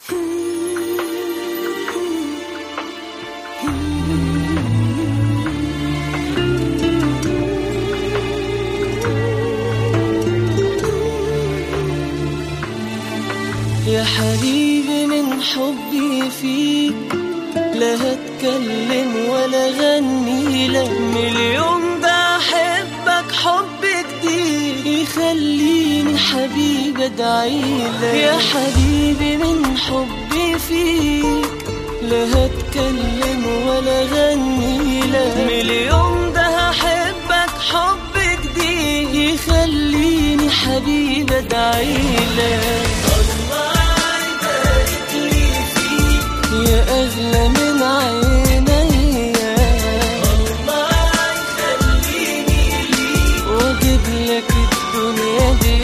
يا حبيبي من حبي فيك لا هتكلم ولا غني لك مليون ده احبك حب جديد يخليني حبيبي ادعيلك يا حبيبي من حبي فيك لا هتكلم ولا غني لك مليون ده احبك حب جديد يخليني حبيبي ادعيلك الله يبارك لي فيك يا أغلى من عيني الله يخليني ليك وأجيب لك الدنيا دي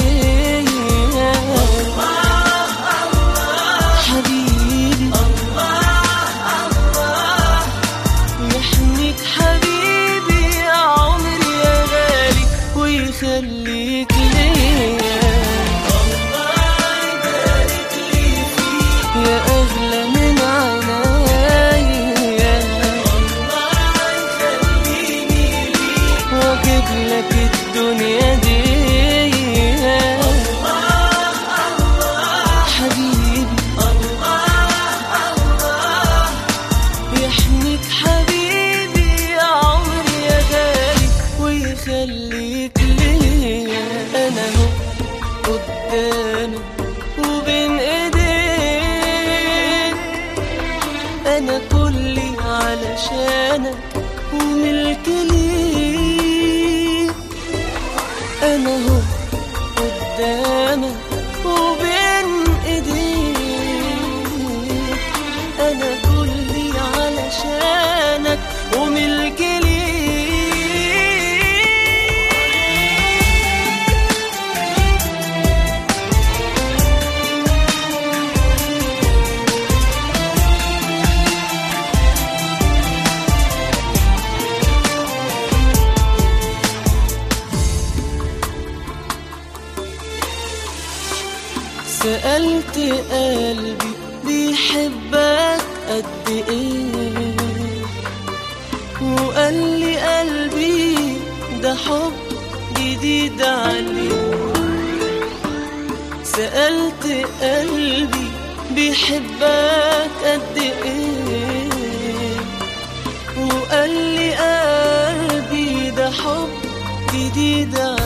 حبيبي يحميك حبيبي يا عمري يا غالي ويخليك ليا يا أغلى من عيني وأجيب لك الدنيا دي حبيبي يحميك حبيبي يا عمري يا غالي ويخليك ليا انا هو قدامك وبين ايديك انا كلي علشانك وملك ليك انا هو قدامك وبين ايديك انا كلي علشانك وملك ليك سألت قلبي بيحبك قد ايه وقال لي قلبي ده حب جديد عليه سألت قلبي بيحبك قد ايه وقال لي قلبي ده حب جديد